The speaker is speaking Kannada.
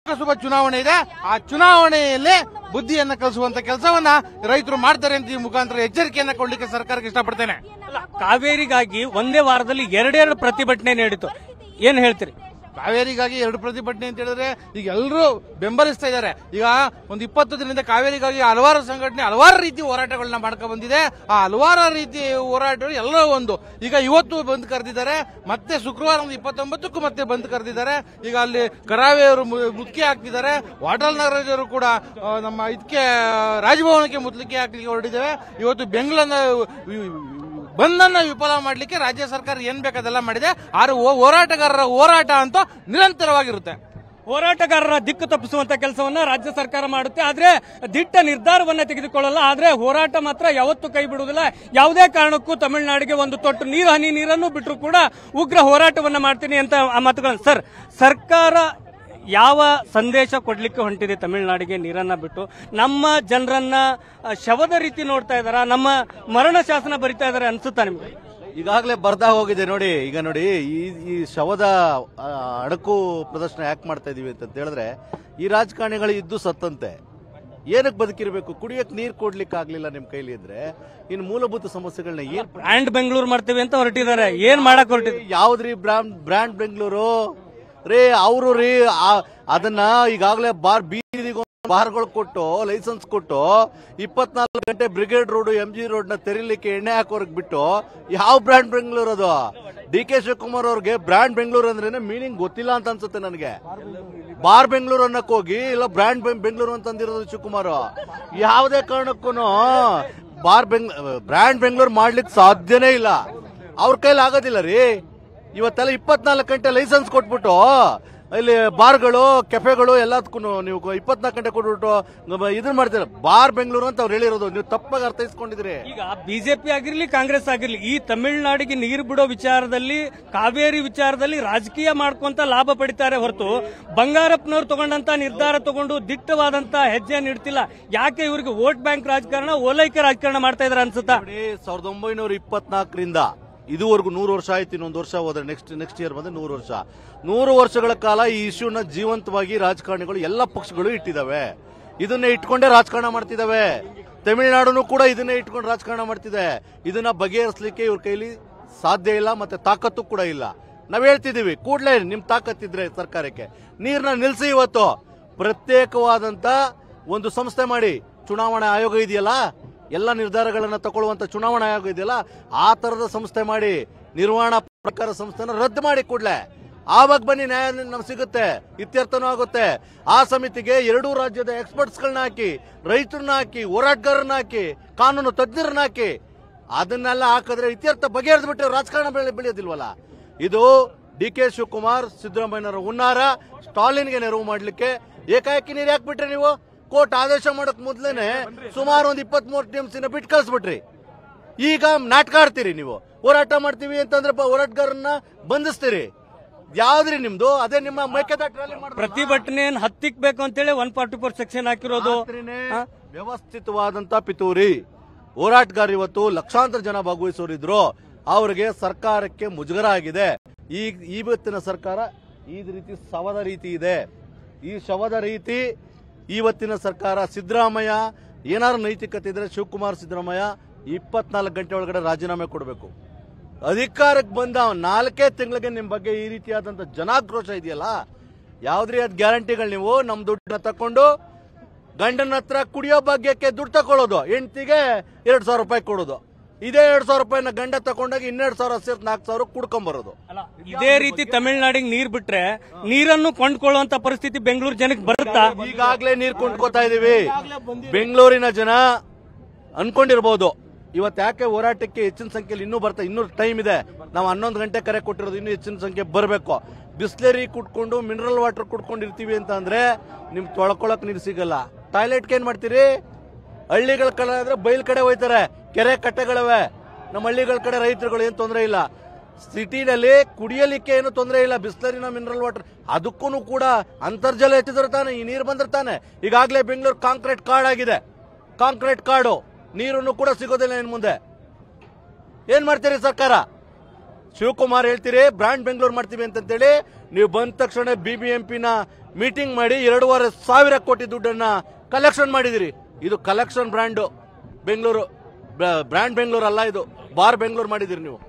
ಲೋಕಸಭಾ ಚುನಾವಣೆ ಇದೆ ಆ ಚುನಾವಣೆಯಲ್ಲಿ ಬುದ್ಧಿಯನ್ನ ಕಲಿಸುವಂತ ಕೆಲಸವನ್ನ ರೈತರು ಮಾಡ್ತಾರೆ ಅಂತ ಈ ಮುಖಾಂತರ ಎಚ್ಚರಿಕೆಯನ್ನ ಕೊಡ್ಲಿಕ್ಕೆ ಸರ್ಕಾರಕ್ಕೆ ಇಷ್ಟಪಡ್ತೇನೆ ಅಲ್ಲ, ಕಾವೇರಿಗಾಗಿ ಒಂದೇ ವಾರದಲ್ಲಿ ಎರಡೆರಡು ಪ್ರತಿಭಟನೆ ನೀಡಿತು ಏನ್ ಹೇಳ್ತೀರಿ ಕಾವೇರಿಗಾಗಿ ಎರಡು ಪ್ರತಿಭಟನೆ ಅಂತ ಹೇಳಿದ್ರೆ ಈಗ ಎಲ್ಲರೂ ಬೆಂಬಲಿಸ್ತಾ ಇದ್ದಾರೆ ಈಗ ಒಂದು ಇಪ್ಪತ್ತು ದಿನದಿಂದ ಕಾವೇರಿಗಾಗಿ ಹಲವಾರು ಸಂಘಟನೆ ಹಲವಾರು ರೀತಿ ಹೋರಾಟಗಳನ್ನ ಮಾಡ್ಕೊಂಡು ಬಂದಿದೆ ಆ ಹಲವಾರು ರೀತಿ ಹೋರಾಟಗಳು ಎಲ್ಲ ಒಂದು ಈಗ ಇವತ್ತು ಬಂದ್ ಕರೆದಿದ್ದಾರೆ ಮತ್ತೆ ಶುಕ್ರವಾರ ಒಂದು ಇಪ್ಪತ್ತೊಂಬತ್ತಕ್ಕೂ ಮತ್ತೆ ಬಂದ್ ಕರೆದಿದ್ದಾರೆ ಈಗ ಅಲ್ಲಿ ಕರಾವೆ ಅವರು ಮು- ಮುತ್ತಿಗೆ ಹಾಕ್ತಿದ್ದಾರೆ ವಾಟಲ್ ನಾಗರಾಜ್ ಅವರು ಕೂಡ ಆ, ನಮ್ಮ ಇದಕ್ಕೆ ರಾಜಭವನಕ್ಕೆ ಮುತ್ತಿಗೆ ಹಾಕ್ಲಿಕ್ಕೆ ಹೊರಟಿದ್ದೇವೆ ಇವತ್ತು ಬೆಂಗಳೂರಿನ ಬಂದನ್ನ ವಿಫಲ ಮಾಡಲಿಕ್ಕೆ ರಾಜ್ಯ ಸರ್ಕಾರ ಏನ್ ಬೇಕಾದೆಲ್ಲ ಮಾಡಿದೆ ಆದ್ರೆ ಹೋ- ಹೋರಾಟಗಾರರ ಹೋರಾಟ ಅಂತ ನಿರಂತರವಾಗಿರುತ್ತೆ ಹೋರಾಟಗಾರರ ದಿಕ್ಕು ತಪ್ಪಿಸುವಂತ ಕೆಲಸವನ್ನ ರಾಜ್ಯ ಸರ್ಕಾರ ಮಾಡುತ್ತೆ ಆದ್ರೆ ದಿಟ್ಟ ನಿರ್ಧಾರವನ್ನ ತೆಗೆದುಕೊಳ್ಳಲ್ಲ ಆದ್ರೆ ಹೋರಾಟ ಮಾತ್ರ ಯಾವತ್ತೂ ಕೈ ಬಿಡುವುದಿಲ್ಲ ಯಾವುದೇ ಕಾರಣಕ್ಕೂ ತಮಿಳುನಾಡಿಗೆ ಒಂದು ತೊಟ್ಟು ನೀರು ಹನಿ ನೀರನ್ನು ಬಿಟ್ಟರು ಕೂಡ ಉಗ್ರ ಹೋರಾಟವನ್ನ ಮಾಡ್ತೀನಿ ಅಂತ ಆ ಮಾತುಗಳನ್ನು ಸರ್ ಸರ್ಕಾರ ಯಾವ ಸಂದೇಶ ಕೊಡ್ಲಿಕ್ಕೆ ಹೊಂಟಿದೆ ತಮಿಳುನಾಡಿಗೆ ನೀರನ್ನ ಬಿಟ್ಟು ನಮ್ಮ ಜನರನ್ನ ಆ, ಶವದ ರೀತಿ ನೋಡ್ತಾ ಇದಾರ ನಮ್ಮ ಮರಣ ಶಾಸನ ಬರಿತಾ ಇದಾರೆ ಅನ್ಸುತ್ತಾ ನಿಮ್ಗೆ ಈಗಾಗಲೇ ಬರ್ದಾ ಹೋಗಿದೆ ನೋಡಿ ಈಗ ನೋಡಿ ಈ ಈ ಶವದ ಆ, ಅಡಕು ಪ್ರದರ್ಶನ ಯಾಕೆ ಮಾಡ್ತಾ ಇದೀವಿ ಅಂತ ಹೇಳಿದ್ರೆ ಈ ರಾಜಕಾರಣಿಗಳು ಇದ್ದು ಸತ್ತಂತೆ ಏನಕ್ಕೆ ಬದುಕಿರ್ಬೇಕು ಕುಡಿಯಕ್ ನೀರ್ ಕೊಡ್ಲಿಕ್ಕೆ ಆಗ್ಲಿಲ್ಲ ನಿಮ್ ಕೈಲಿ ಇದ್ರೆ ಇನ್ನು ಮೂಲಭೂತ ಸಮಸ್ಯೆಗಳನ್ನ ಏನ್ ಬ್ರ್ಯಾಂಡ್ ಬೆಂಗಳೂರು ಮಾಡ್ತೀವಿ ಅಂತ ಹೊರಟಿದ್ದಾರೆ ಏನ್ ಮಾಡಕ್ ಹೊರಟಿದ್ದಾರೆ ಯಾವ್ದ್ರಿ ಬ್ರಾಂಡ್ ಬ್ರ್ಯಾಂಡ್ ಬೆಂಗಳೂರು ರೇ ಅವರು ರೀ ಆ- ಅದನ್ನ ಈಗಾಗಲೇ ಬಾರ್ ಬೀದಿಗೆ ಬಾರ್ಗಳು ಕೊಟ್ಟು ಲೈಸೆನ್ಸ್ ಕೊಟ್ಟು ಇಪ್ಪತ್ನಾಲ್ಕು ಗಂಟೆ Brigade Road M G Road ನ ತೆರಿಲಿಕ್ಕೆ ಎಣ್ಣೆ ಹಾಕೋರ್ಗ್ ಬಿಟ್ಟು ಯಾವ ಬ್ರ್ಯಾಂಡ್ ಬೆಂಗಳೂರು ಅದು ಡಿ ಕೆ ಶಿವಕುಮಾರ್ ಅವ್ರಿಗೆ ಬ್ರ್ಯಾಂಡ್ ಬೆಂಗಳೂರು ಅಂದ್ರೆ ಮೀನಿಂಗ್ ಗೊತ್ತಿಲ್ಲ ಅಂತ ಅನ್ಸುತ್ತೆ ನನಗೆ ಬಾರ್ ಬೆಂಗಳೂರು ಅನ್ನಕ್ ಹೋಗಿ ಇಲ್ಲ ಬ್ರ್ಯಾಂಡ್ ಬೆಂಗಳೂರು ಅಂತ ಅಂದಿರೋದು ಶಿವಕುಮಾರ್ ಯಾವುದೇ ಕಾರಣಕ್ಕೂ ಬಾರ್ ಬೆಂಗ್ ಬ್ರ್ಯಾಂಡ್ ಬೆಂಗಳೂರು ಮಾಡ್ಲಿಕ್ಕೆ ಸಾಧ್ಯನೇ ಇಲ್ಲ ಅವ್ರ ಕೈಲಿ ಆಗೋದಿಲ್ಲ ರೀ ಇವತ್ತೆಲ್ಲ ಇಪ್ಪತ್ನಾಲ್ಕು ಗಂಟೆ ಲೈಸೆನ್ಸ್ ಕೊಟ್ಬಿಟ್ಟು ಇಲ್ಲಿ ಬಾರ್ಗಳು ಕೆಫೆಗಳು ಎಲ್ಲದಕ್ಕೂ ನೀವು ಇಪ್ಪತ್ನಾಲ್ಕು ಗಂಟೆ ಕೊಟ್ಬಿಟ್ಟು ಗ- ಇದನ್ನ ಮಾಡ್ತೀರ ಬಾರ್ ಬೆಂಗಳೂರು ಅಂತ ಅವ್ರು ಹೇಳಿರೋದು ನೀವು ತಪ್ಪಾಗಿ ಅರ್ಥೈಸ್ಕೊಂಡಿದ್ರಿ ಈಗ ಬಿಜೆಪಿ ಆಗಿರ್ಲಿ ಕಾಂಗ್ರೆಸ್ ಆಗಿರ್ಲಿ ಈ ತಮಿಳುನಾಡಿಗೆ ನೀರು ಬಿಡೋ ವಿಚಾರದಲ್ಲಿ ಕಾವೇರಿ ವಿಚಾರದಲ್ಲಿ ರಾಜಕೀಯ ಮಾಡ್ಕೊಂತ ಲಾಭ ಪಡಿತಾರೆ ಹೊರತು ಬಂಗಾರಪ್ಪನವ್ರು ತಗೊಂಡಂತ ನಿರ್ಧಾರ ತಗೊಂಡು ದಿಟ್ಟವಾದಂತ ಹೆಜ್ಜೆ ನೀಡ್ತಿಲ್ಲ ಯಾಕೆ ಇವ್ರಿಗೆ ವೋಟ್ ಬ್ಯಾಂಕ್ ರಾಜಕಾರಣ ಓಲೈಕೆ ರಾಜಕಾರಣ ಮಾಡ್ತಾ ಇದಾರೆ ಅನ್ಸುತ್ತಾ ನೋಡಿ ಸಾವಿರದ ಒಂಬೈನೂರ ಇಪ್ಪತ್ನಾಲ್ಕರಿಂದ ಇದುವರೆಗೂ ನೂರು ವರ್ಷ ಆಯ್ತು ಇನ್ನೊಂದು ವರ್ಷ ಹೋದ್ರೆ ನೆಕ್ಸ್ಟ್ ನೆಕ್ಸ್ಟ್ ಇಯರ್ ಬಂದ್ರೆ ನೂರು ವರ್ಷ ನೂರು ವರ್ಷಗಳ ಕಾಲ ಈ ಇಶ್ಯೂನ ಜೀವಂತವಾಗಿ ರಾಜಕಾರಣಿಗಳು ಎಲ್ಲ ಪಕ್ಷಗಳು ಇಟ್ಟಿದಾವೆ ಇದನ್ನೇ ಇಟ್ಕೊಂಡೇ ರಾಜಕಾರಣ ಮಾಡ್ತಿದಾವೆ ತಮಿಳುನಾಡುನು ಕೂಡ ಇದನ್ನೇ ಇಟ್ಕೊಂಡು ರಾಜಕಾರಣ ಮಾಡ್ತಿದೆ ಇದನ್ನ ಬಗೆಹರಿಸಲಿಕ್ಕೆ ಇವ್ರ ಕೈಲಿ ಸಾಧ್ಯ ಇಲ್ಲ ಮತ್ತೆ ತಾಕತ್ತು ಕೂಡ ಇಲ್ಲ ನಾವ್ ಹೇಳ್ತಿದೀವಿ ಕೂಡಲೇ ನಿಮ್ ತಾಕತ್ತಿದ್ರೆ ಸರ್ಕಾರಕ್ಕೆ ನೀರ್ನ ನಿಲ್ಸಿ ಇವತ್ತು ಪ್ರತ್ಯೇಕವಾದಂತ ಒಂದು ಸಂಸ್ಥೆ ಮಾಡಿ ಚುನಾವಣಾ ಆಯೋಗ ಇದೆಯಲ್ಲ ಎಲ್ಲ ನಿರ್ಧಾರಗಳನ್ನ ತಗೊಳ್ಳುವಂತ ಚುನಾವಣಾ ಆಯೋಗ ಇದೆಯಲ್ಲ ಆ ತರದ ಸಂಸ್ಥೆ ಮಾಡಿ ನಿರ್ವಹಣಾ ಪ್ರಕಾರ ಸಂಸ್ಥೆನ ರದ್ದು ಮಾಡಿ ಕೂಡಲೇ ಆವಾಗ ಬನ್ನಿ ನ್ಯಾಯ ನಮ್ಗೆ ಸಿಗುತ್ತೆ ಇತ್ಯರ್ಥನೂ ಆಗುತ್ತೆ ಆ ಸಮಿತಿಗೆ ಎರಡೂ ರಾಜ್ಯದ ಎಕ್ಸ್ಪರ್ಟ್ಸ್ ಗಳನ್ನ ಹಾಕಿ ರೈತರನ್ನ ಹಾಕಿ ಹೋರಾಟಗಾರರನ್ನ ಹಾಕಿ ಕಾನೂನು ತಜ್ಞರನ್ನ ಹಾಕಿ ಅದನ್ನೆಲ್ಲ ಹಾಕಿದ್ರೆ ಇತ್ಯರ್ಥ ಬಗೆಹರಿದು ಬಿಟ್ಟರೆ ರಾಜಕಾರಣ ಬೆಳೆ ಬೆಳೆಯೋದಿಲ್ವಲ್ಲ ಇದು ಡಿ ಕೆ ಶಿವಕುಮಾರ್ ಸಿದ್ದರಾಮಯ್ಯನವರ ಹುನ್ನಾರ ಸ್ಟಾಲಿನ್ಗೆ ನೆರವು ಮಾಡ್ಲಿಕ್ಕೆ ಏಕಾಏಕಿ ನೀರು ಹಾಕ್ಬಿಟ್ರಿ ನೀವು ಕೋರ್ಟ್ ಆದೇಶ ಮಾಡಕ್ ಮೊದ್ಲೇನೆ ಸುಮಾರು ಒಂದ್ ಇಪ್ಪತ್ತ್ ಮೂರು ಟಿಎಂಸಿನ ಬಿಟ್ಟು ಕಳಿಸ್ಬಿಟ್ರಿ ಈಗ ನಾಟಕ ಆಡ್ತೀರಿ ನೀವು ಹೋರಾಟ ಮಾಡ್ತೀವಿ ಅಂತಂದ್ರೆ ಬ- ಹೋರಾಟಗಾರನ್ನ ಬಂಧಿಸ್ತೀರಿ ಯಾವ್ದ್ರಿ ನಿಮ್ದು ಅದೇ ನಿಮ್ಮ ಮೇಕೆದಾಟು rally ಮಾಡಿದ್ರಲ್ಲ? ಪ್ರತಿಭಟನೆಯನ್ನು ಹತ್ತಿಕ್ಬೇಕು ಅಂತೇಳಿ ಒನ್ ಫಾರ್ಟಿ ಫೋರ್ ಸೆಕ್ಷನ್ ಹಾಕಿರೋದು ರಾತ್ರಿನೇ ಹಾ? ವ್ಯವಸ್ಥಿತವಾದಂತ ಪಿತೂರಿ ಹೋರಾಟಗಾರ ಇವತ್ತು ಲಕ್ಷಾಂತರ ಜನ ಭಾಗವಹಿಸೋರಿದ್ರು ಅವರಿಗೆ ಸರ್ಕಾರಕ್ಕೆ ಮುಜುಗರ ಆಗಿದೆ ಈ ಇವತ್ತಿನ ಸರ್ಕಾರ ಈ ರೀತಿ ಶವದ ರೀತಿ ಇದೆ ಈ ಶವದ ರೀತಿ ಇವತ್ತಿನ ಸರ್ಕಾರ ಸಿದ್ದರಾಮಯ್ಯ ಏನಾದ್ರು ನೈತಿಕತೆ ಇದ್ರೆ ಶಿವಕುಮಾರ್ ಸಿದ್ದರಾಮಯ್ಯ ಇಪ್ಪತ್ನಾಲ್ಕು ಗಂಟೆ ಒಳಗಡೆ ರಾಜೀನಾಮೆ ಕೊಡಬೇಕು ಅಧಿಕಾರಕ್ಕೆ ಬಂದ ನಾಲ್ಕೇ ತಿಂಗಳಿಗೆ ನಿಮ್ ಬಗ್ಗೆ ಈ ರೀತಿಯಾದಂತ ಜನಾಕ್ರೋಶ ಇದೆಯಲ್ಲ ಯಾವ್ದ್ರಿ ಅದ್ ಗ್ಯಾರಂಟಿಗಳು ನೀವು ನಮ್ ದುಡ್ಡನ್ನ ತಕೊಂಡು ಗಂಡನ ಹತ್ರ ಕುಡಿಯೋ ಭಾಗ್ಯಕ್ಕೆ ದುಡ್ಡು ತಕೊಳ್ಳೋದು ಹೆಂಡತಿಗೆ ಎರಡ್ ಸಾವಿರ ರೂಪಾಯಿ ಕೊಡೋದು ಇದೇ ಎರಡ್ ಸಾವಿರ ರೂಪಾಯಿನ ಗಂಡ ತಕೊಂಡಾಗ ಇನ್ನೆರಡು ಸಾವಿರ ಸೇರ್ಸಿ ನಾಲ್ಕು ಸಾವಿರ ಕುಡ್ಕೊಂಬರೋದು ಅಲ್ಲ ಇದೇ ರೀತಿ ತಮಿಳುನಾಡಿಗೆ ನೀರ್ ಬಿಟ್ರೆ ನೀರನ್ನು ಕೊಂಡ್ಕೊಳ್ಳುವಂತ ಪರಿಸ್ಥಿತಿ ಬೆಂಗಳೂರು ಜನಕ್ಕೆ ಬರುತ್ತಾ ಈಗಾಗ್ಲೇ ನೀರ್ ಕೊಂಡ್ಕೋತಾ ಇದೀವಿ ಬೆಂಗಳೂರಿನ ಜನ ಅನ್ಕೊಂಡಿರ್ಬೋದು ಇವತ್ತು ಯಾಕೆ ಹೋರಾಟಕ್ಕೆ ಹೆಚ್ಚಿನ ಸಂಖ್ಯೆಯಲ್ಲಿ ಇನ್ನೂ ಬರ್ತಾ ಇನ್ನೂ ಟೈಮ್ ಇದೆ ನಾವು ಹನ್ನೊಂದು ಗಂಟೆ ಕರೆ ಕೊಟ್ಟಿರೋದು ಇನ್ನೂ ಹೆಚ್ಚಿನ ಸಂಖ್ಯೆ ಬರಬೇಕು ಬಿಸ್ಲೇರಿ ಕುಟ್ಕೊಂಡು ಮಿನರಲ್ ವಾಟರ್ ಕುಡ್ಕೊಂಡಿರ್ತೀವಿ ಅಂತ ಅಂದ್ರೆ ನಿಮ್ ತೊಳ್ಕೊಳಕ್ ನೀರು ಸಿಗಲ್ಲ ಟಾಯ್ಲೆಟ್ಗೆ ಏನ್ ಮಾಡ್ತೀರಿ ಹಳ್ಳಿಗಳ ಕಡೆ ಆದ್ರೆ ಬೈಲ್ ಕಡೆ ಹೋಯ್ತಾರೆ ಕೆರೆ ಕಟ್ಟೆಗಳವೆ ನಮ್ಮ ಹಳ್ಳಿಗಳ ಕಡೆ ರೈತರುಗಳು ಏನ್ ತೊಂದರೆ ಇಲ್ಲ ಸಿಟಿನಲ್ಲಿ ಕುಡಿಯಲಿಕ್ಕೆ ಏನು ತೊಂದರೆ ಇಲ್ಲ ಬಿಸ್ಲರಿನ ಮಿನರಲ್ ವಾಟರ್ ಅದಕ್ಕೂ ಕೂಡ ಅಂತರ್ಜಲ ಹೆಚ್ಚಿದ್ರೆ ತಾನೆ ಈ ನೀರು ಬಂದ್ರೆ ತಾನೆ ಈಗಾಗಲೇ ಬೆಂಗಳೂರು ಕಾಂಕ್ರೀಟ್ ಕಾರ್ಡ್ ಆಗಿದೆ ಕಾಂಕ್ರೀಟ್ ಕಾರ್ಡು ನೀರನ್ನು ಕೂಡ ಸಿಗೋದಿಲ್ಲ ಇನ್ ಮುಂದೆ ಏನ್ ಮಾಡ್ತೀರಿ ಸರ್ಕಾರ ಶಿವಕುಮಾರ್ ಹೇಳ್ತೀರಿ ಬ್ರಾಂಡ್ ಬೆಂಗಳೂರು ಮಾಡ್ತೀವಿ ಅಂತಂತೇಳಿ ನೀವು ಬಂದ ತಕ್ಷಣ ಬಿ ಬಿ ಎಂ ಪಿನ ಮೀಟಿಂಗ್ ಮಾಡಿ ಎರಡೂವರೆ ಸಾವಿರ ಕೋಟಿ ದುಡ್ಡನ್ನ ಕಲೆಕ್ಷನ್ ಮಾಡಿದಿರಿ ಇದು collection brand Bengaluru brand Bengaluru ಅಲ್ಲ ಇದು ಬಾರ್ ಬೆಂಗಳೂರು ಮಾಡಿದಿರಿ ನೀವು